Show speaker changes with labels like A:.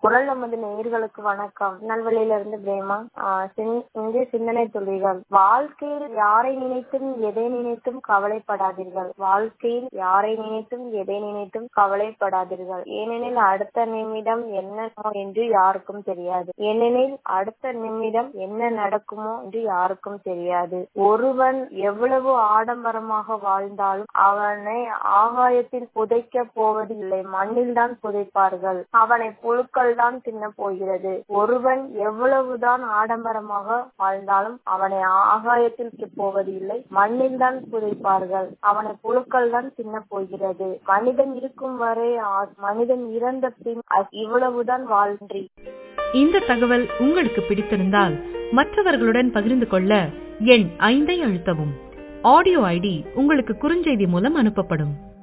A: குரல் நமது நேயர்களுக்கு வணக்கம் நல்வழியில இருந்து பிரேமா ஆஹ் சின்- இந்திய சிந்தனை துளிகள் வாழ்க்கையில் யாரை நினைத்தும் எதை நினைத்தும் கவலைப்படாதீர்கள் வாழ்க்கையில் யாரை நினைத்தும் எதை நினைத்தும் கவலைப்படாதீர்கள் ஏனெனில் அடுத்த நிமிடம் என்ன என்று யாருக்கும் தெரியாது ஏனெனில் அடுத்த நிமிடம் என்ன நடக்குமோ என்று யாருக்கும் தெரியாது ஒருவன் எவ்வளவு ஆடம்பரமாக வாழ்ந்தாலும் அவனை ஆகாயத்தில் புதைக்க போவதில்லை மண்ணில் தான் புதைப்பார்கள் அவனை புழுக்கள் தான் தின்ன போகிறது ஒருவன் எவ்வளவுதான் ஆடம்பரமாக வாழ்ந்தாலும் அவனை ஆகாயத்தில் போவதில்லை மண்ணில் தான் புதைப்பார்கள் அவனை புழுக்கள் தான் தின்ன போகிறது மனிதன் இருக்கும் வரை ஆ- மனிதன் இறந்த பின் அ- இவ்வளவுதான் வாழ்ன்றி
B: இந்த தகவல் உங்களுக்கு பிடித்திருந்தால் மற்றவர்களுடன் பகிர்ந்து கொள்ள எண் ஐந்தை அழுத்தவும் ஆடியோ ஐடி உங்களுக்கு குறுஞ்செய்தி மூலம் அனுப்பப்படும்